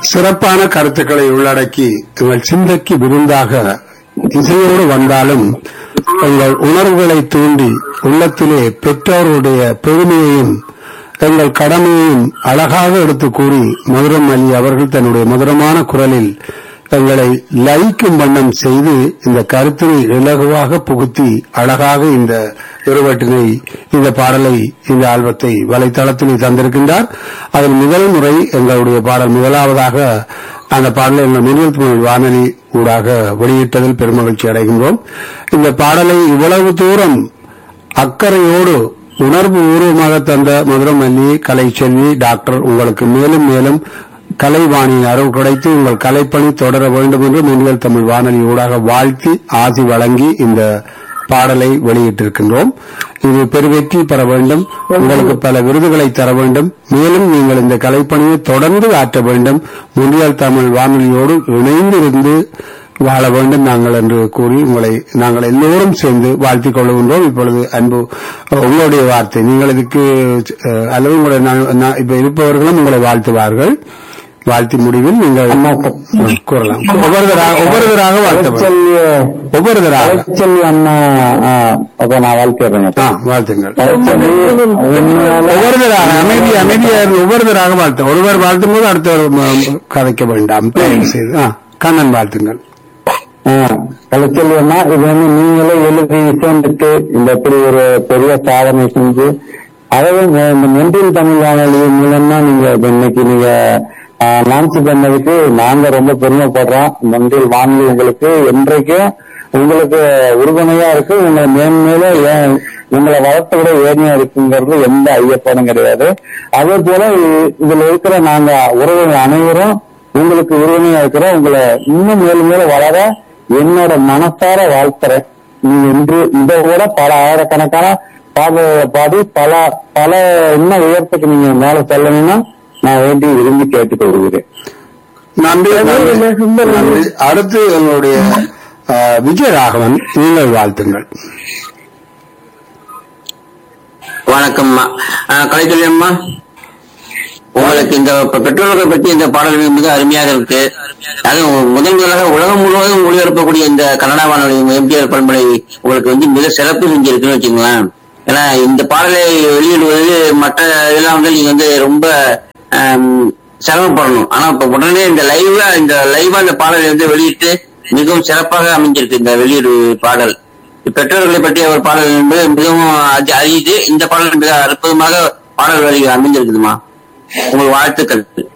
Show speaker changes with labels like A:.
A: சிறப்பான கருத்துக்களை உள்ளடக்கி எங்கள் சிந்தைக்கு விருந்தாக இசையோடு வந்தாலும் எங்கள் உணர்வுகளை தூண்டி உள்ளத்திலே பெற்றோருடைய பெருமையையும் எங்கள் கடமையையும் அழகாக எடுத்து கூறி மதுரம் அலி அவர்கள் தன்னுடைய மதுரமான குரலில் எங்களை லயிக்கும் வண்ணம் செய்து இந்த கருத்தினை இலகுவாக புகுத்தி அழகாக இந்த இருவட்டினை இந்த பாடலை இந்த ஆல்பத்தை வலைத்தளத்தில் தந்திருக்கின்றார் அதில் முதல் முறை எங்களுடைய பாடல் முதலாவதாக அந்த பாடலை எங்கள் மின்னல் தமிழ் வானொலி ஊடாக வெளியிட்டதில் பெருமகிழ்ச்சி அடைகின்றோம் இந்த பாடலை இவ்வளவு தூரம் அக்கறையோடு உணர்வு பூர்வமாக தந்த மதுரமல்லி கலைச்செல்வி டாக்டர் உங்களுக்கு மேலும் மேலும் கலைவாணியின் அருள் கிடைத்து உங்கள் கலைப்பணி தொடர வேண்டும் என்று மின்னல் தமிழ் வானொலி ஊடாக வாழ்த்தி ஆசி வழங்கி இந்த பாடலை வெளியிட்டிருக்கின்றோம் இது பெருவெற்றி பெற வேண்டும் உங்களுக்கு பல விருதுகளை தர வேண்டும் மேலும் நீங்கள் இந்த கலைப்பணியை தொடர்ந்து ஆற்ற வேண்டும் முன்னியல் தமிழ் வானொலியோடு இணைந்திருந்து வாழ வேண்டும் நாங்கள் என்று கூறி உங்களை நாங்கள் எல்லோரும் சேர்ந்து வாழ்த்திக் கொள்கின்றோம் இப்பொழுது அன்பு உங்களுடைய வார்த்தை நீங்கள் இதுக்கு அஹ், அல்லது உங்களுடைய நான்- நான் இப்ப இருப்பவர்களும் உங்களை வாழ்த்துவார்கள் வாழ்த்தி முடிவில் நீங்கள் கூறலாம் ஒவ்வொருவராக ஒவ்வொருவராக வாழ்த்தப்படும்
B: கலைச்செல்வி
A: ஒவ்வொருவராக
B: கலைச்செல்வி அண்ணா ஆ, அப்ப நான் வாழ்த்துறேங்க
A: ஆ, வாழ்த்துங்கள்
B: கலைச்செல்வி உண்மையால
A: ஒவ்வொருவராக அமைதி அமைதியா இருந்து ஒவ்வொருவராக வாழ்த்து ஒருவர் வாழ்த்தும் போது அடுத்தவர் ம- கதைக்க வேண்டாம் தயவு செய்து ஆ, கண்ணன் வாழ்த்துங்கள்
B: ஆ, கலைச்செல்வி அண்ணா இது வந்து நீங்களே எழுதி இசைந்துட்டு இந்த இப்படி ஒரு பெரிய சாதனை செஞ்சு அதாவது இந்த- இந்த மென்றில் தமிழ் வானொலி மூலமா நீங்க இப்ப இன்னைக்கு நீங்க லான்ச் பண்ணதுக்கு நாங்க ரொம்ப பெருமைப்படுறோம் மென்றில் வானொலி உங்களுக்கு என்றைக்கும் உங்களுக்கு உறுதுணையா இருக்கு உங்களை மேன்மேலும் ஏன் உங்களை வளர்த்த விட ஏனியா இருக்குங்கிறது எந்த ஐயப்பாடும் கிடையாது அதே போல இ- இதுல இருக்கிற நாங்க உறவுகள் அனைவரும் உங்களுக்கு உறுதுணையா இருக்கிறோம் உங்களை இன்னும் மேலும் மேலும் வளர என்னோட மனசார வாழ்த்துறேன் நீங்க இன்று இதை விட பல ஆயிரக்கணக்கான பாடல்களை பாடி பல பல இன்னும் உயரத்துக்கு நீங்க மேல செல்லணும்னா நான் வேண்டி விரும்பி கேட்டுக் கொள்கிறேன்
A: நன்றி நன்றி நன்றி. அடுத்து எங்களுடைய ஆ, விஜயராகவன் நீங்கள் வாழ்த்துங்கள்
C: வணக்கம்மா கலைத்துறை அம்மா உங்களுக்கு இந்த பெ- பெற்றோர்கள் பற்றி இந்த பாடல் மிக அருமையாக இருக்கு அதுவும் முதல் முதலாக உலகம் முழுவதும் ஒளிபரப்பக்கூடிய இந்த கன்னடா வானொலி எம்ஜிஆர் பண்பலை உங்களுக்கு வந்து மிக சிறப்பு செஞ்சிருக்குன்னு வச்சுங்களேன் ஏன்னா இந்த பாடலை வெளியிடுவது மற்ற இதெல்லாம் வந்து நீங்க வந்து ரொம்ப ஆம், சிரமப்படணும் ஆனா இப்ப உடனே இந்த லைவா இந்த லைவா இந்த பாடலை வந்து வெளியிட்டு மிகவும் சிறப்பாக அமைஞ்சிருக்கு இந்த வெளியீடு பாடல் பெற்றோர்களை பற்றிய ஒரு பாடல் என்பது மிகவும் அதி- அரிது இந்த பாடல் மிக அற்புதமாக பாடல் வரிகள் அமைந்திருக்குதுமா உங்கள் வாழ்த்துக்கள்